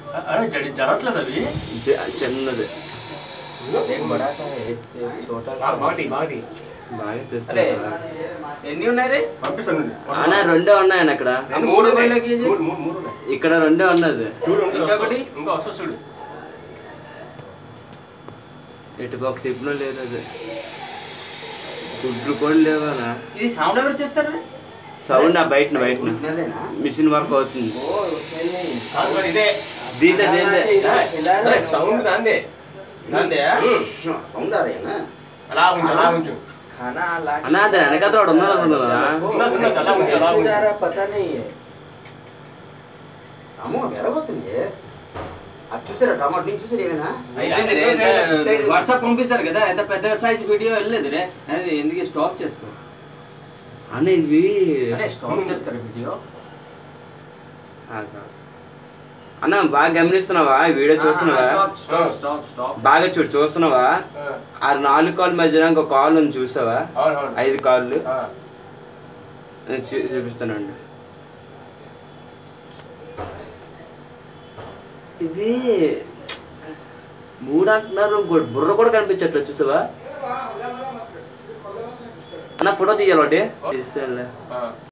అరే జడి జరగట్లేదు అవి జ- చిన్నది एक बड़ा सा है एक एक छोटा सा బాగుంది బాగుంది బాగా अरे తెస్తా ఎన్ని ఉన్నాయి రే పంపిస్తాను అన్న రెండే ఉన్నాయన్న ఇక్కడ ఆ మూడు వేల కేజీ మూడు మూడు మూడు ఉన్నాయి ఇక్కడ రెండే ఉన్నది చూడు ఇంకా ఇంకొకటి? వస్తా- ఇంకా వస్తా చూడు ఎటు పక్క తిప్పులో లేదు అది గుడ్లు కూడా లేవనా ఇది సౌండ్ ఎవరు చేస్తారు రే సౌండ్ ఆ బయట బయట మిషన్ వర్క్ అవుతుంది ఓ उसमें नहीं కాదు మరి ఇదే దీంతో దీంతో అరే, సౌండ్ దాందే నందే అలా ఉంచు అలా ఉంచు खाना ला అన్న అది వెనకతో వాడు ఉన్నాడు అనుకున్నా ఉన్నది ఉన్నది అలా ఉంచు అలా कैसे ఉంచు जा रहा है पता नहीं है అమ్మో వెలగొస్తుంది అది చూసారా టమాటో నుంచి చూసారు ఏమైనా అయిపోయింది రే సైడ్ వాట్సాప్ పంపిస్తారు కదా ఎంత పెద్ద సైజ్ వీడియో వెళ్ళలేదు రే అది ఎందుకు స్టాప్ చేసుకో అన్న ఇవి అరే స్టాప్ చేసుకోరు వీడియో ఆగు. అన్న బాగా గమనిస్తున్నావా ఈ వీడియో చూస్తున్నావా స్టాప్ స్టాప్ స్టాప్ స్టాప్ బాగా చూడు చూస్తున్నావా ఆ, ఆ నాలుగు కాల్ మధ్యన ఇంకో కాల్ ఉంది చూసావా అవును అవును ఐదు కాళ్ళు ఆ, నేను చూ- చూపిస్తానండి ఇది మూడు అంటున్నారు ఇంకోటి బుర్ర కూడా కనిపించట్లేదు చూసావా అన్న ఫోటో తీయాలి ఒకటి తీసేయాలి ఆ.